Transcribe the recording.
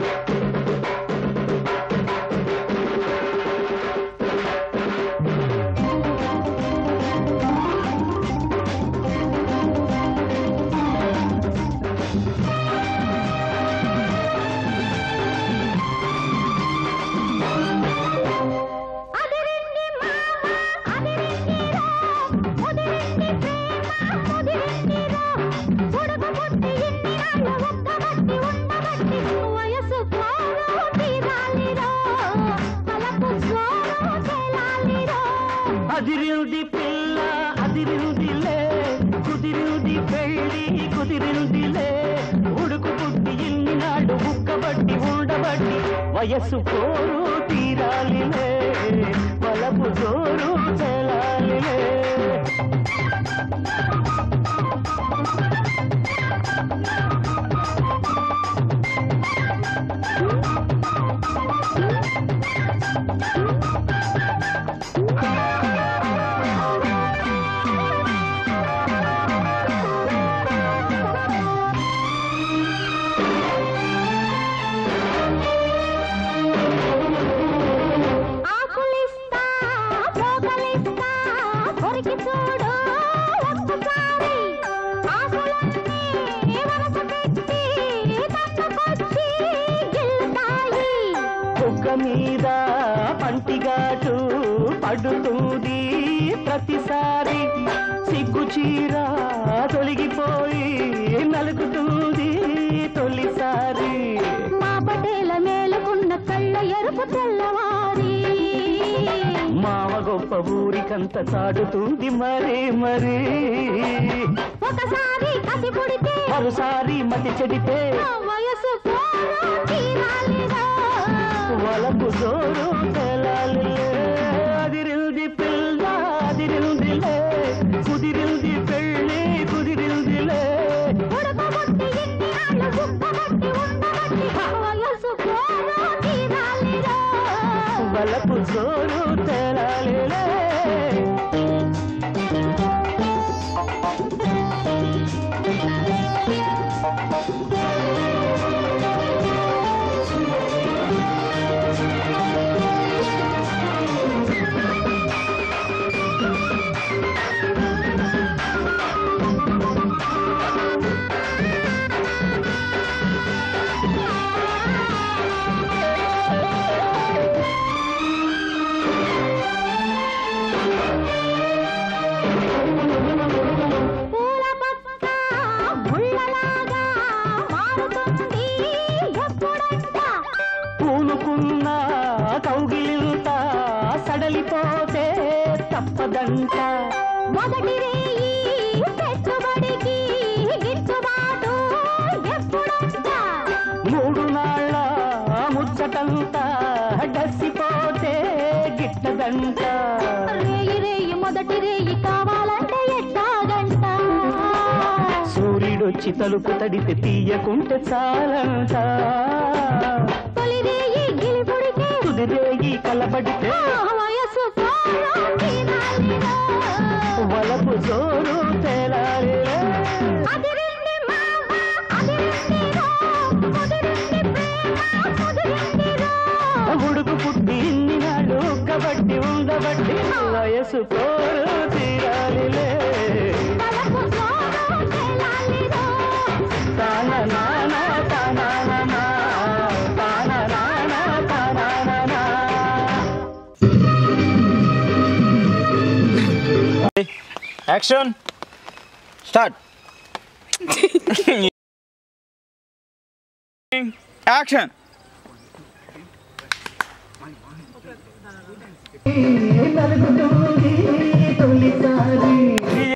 అదిరింది మామ అదిరిందిరా ముదిరింది ప్రేమ ముదిరిందిరా పొడుగు బుద్ధి ఇన్ని నాళ్ళు ఒక్కబట్టి ఉండబట్టి వయసు పోరు తీరాలిరా తలపు స్వరం తేలాలిరా అదిరింది పిల్ల అదిరిందిలే కుదిరింది పెళ్ళి కుదిరిందిలే ఉడుకు పుట్టి ఇన్ని నాడు ఉక్కబట్టి ఉండబట్టి వయస్సు పోరు తీరాలిలే వలపు జోరు తెలాలిలే ఆకులిస్తా పోగలిస్తా కొరికి చూడు ఒక్కసారి ఆకులన్నీ వరస పెట్టి తప్పుకొచ్చి గిల్లుతాయి కుక్క మీద పంటిగాటు పడుతుంది ప్రతిసారి సిగ్గు చీర తొలగిపోయి నలుగుతుంది తొలిసారి మా పటేల మేలుకున్న కళ్ళ ఎరుపు తెల్లవారి మావ గొప్ప ఊరికంత చాటుతుంది మరీ మరీ ఒకసారి కసి పుడితే మరోసారి మతి చెడితే ఆ వయసు పోరు తీరాలిరా వలపు జోరు తెలాలి అదిరింది పిల్ల అదిరిందిలే కుదిరింది పెళ్ళి కుదిరిందిలే ఉడకబుట్టి ఇన్ని నాళ్ళు గుప్పబట్టి ఉండబట్టి వయసు పోరు తీరాలిరా వలపు జోరు తెలాలిలే పూల పక్క ముళ్ళలాగా మారుతుంది ఎప్పుడంట పూనుకున్న కౌగిలింత సడలిపోతే తప్పదంట మొదటి రేయి పెట్టుబడికి గిట్టుబాటు ఎప్పుడంట మూడు నాళ్ళ ముచ్చటంతా డస్సిపోతే గిట్టదంట రేయి రేయి మొదటి రేయి కావాలంటే ఎట్టాగంట సూర్యుడొచ్చి తలుపు తడితే తీయకుంటే చాలంట తొలి రేయి గిలిపుడితే కుదిరేగి కలబడితే ఆ వయసు పోరు తీరాలిరా. వలపు జోరు తేలాలిలే అదిరింది మావ, అదిరిందిరో, ముదిరింది ప్రేమ, ముదిరిందిరో. ఉడుకు పుట్టి ఇన్ని నాడు కబట్టి ఉండబట్టి వయసు కోరు తీరాలిలే తలకు సోను తెలాలిరో. తాన నాన తానానా, తాన నాన తానానా. యాక్షన్ స్టార్ట్ యాక్షన్ నలుగుతుంది తొలిసారి